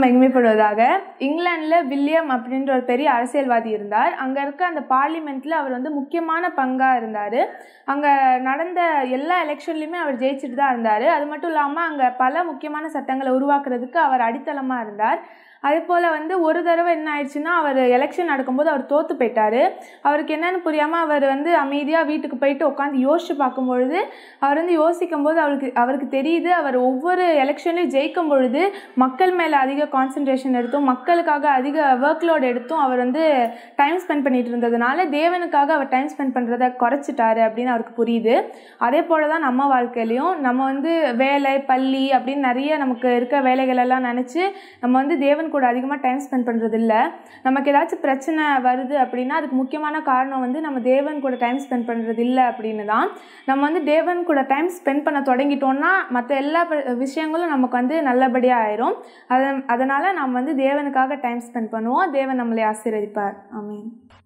மகிமைப்படுவதாக இங்கிலாந்தில் வில்லியம் அப்படின்ற ஒரு பெரிய அரசியல்வாதி இருந்தார் அங்கே இருக்க அந்த பார்லிமெண்ட்டில் அவர் வந்து முக்கியமான பங்காக இருந்தார் அங்கே நடந்த எல்லா எலெக்ஷன்லையுமே அவர் ஜெயிச்சுட்டு தான் இருந்தார் அது மட்டும் இல்லாமல் அங்கே பல முக்கியமான சட்டங்களை உருவாக்குறதுக்கு அவர் அடித்தளமாக இருந்தார் அதே போல் வந்து ஒரு தடவை என்ன ஆயிடுச்சுன்னா அவர் எலெக்ஷன் நடக்கும்போது அவர் தோற்று போயிட்டார் அவருக்கு என்னென்னு புரியாமல் அவர் வந்து அமைதியாக வீட்டுக்கு போயிட்டு உட்காந்து யோசிச்சு பார்க்கும்பொழுது அவர் வந்து யோசிக்கும் போது அவருக்கு அவருக்கு தெரியுது அவர் ஒவ்வொரு எலெக்ஷன்லையும் ஜெயிக்கும் பொழுது மக்கள் மேலே அதிக கான்சன்ட்ரேஷன் எடுத்தும் மக்களுக்காக அதிக ஒர்க் லோட் எடுத்தும் அவர் வந்து டைம் ஸ்பெண்ட் பண்ணிட்டு இருந்ததுனால தேவனுக்காக அவர் டைம் ஸ்பெண்ட் பண்ணுறத குறைச்சிட்டாரு அப்படின்னு அவருக்கு புரியுது அதே போல் தான் நம்ம வாழ்க்கையிலையும் நம்ம வந்து வேலை பள்ளி அப்படின்னு நிறைய நமக்கு இருக்கிற வேலைகள் எல்லாம் நினச்சி நம்ம வந்து தேவன் கூட அதிகமாக டைம் ஸ்பெண்ட் பண்ணுறது இல்லை நமக்கு ஏதாச்சும் பிரச்சனை வருது அப்படின்னா அதுக்கு முக்கியமான காரணம் வந்து நம்ம தேவன் கூட டைம் ஸ்பெண்ட் பண்ணுறது இல்லை அப்படின்னு தான் நம்ம வந்து தேவன் கூட டைம் ஸ்பெண்ட் பண்ண தொடங்கிட்டோம்னா மற்ற எல்லா ப- விஷயங்களும் நமக்கு வந்து நல்லபடியாக ஆயிரும் அதன் அதனால் நாம் வந்து தேவனுக்காக டைம் ஸ்பெண்ட் பண்ணுவோம் தேவன் நம்மளை ஆசீர்வதிப்பார் ஆமென்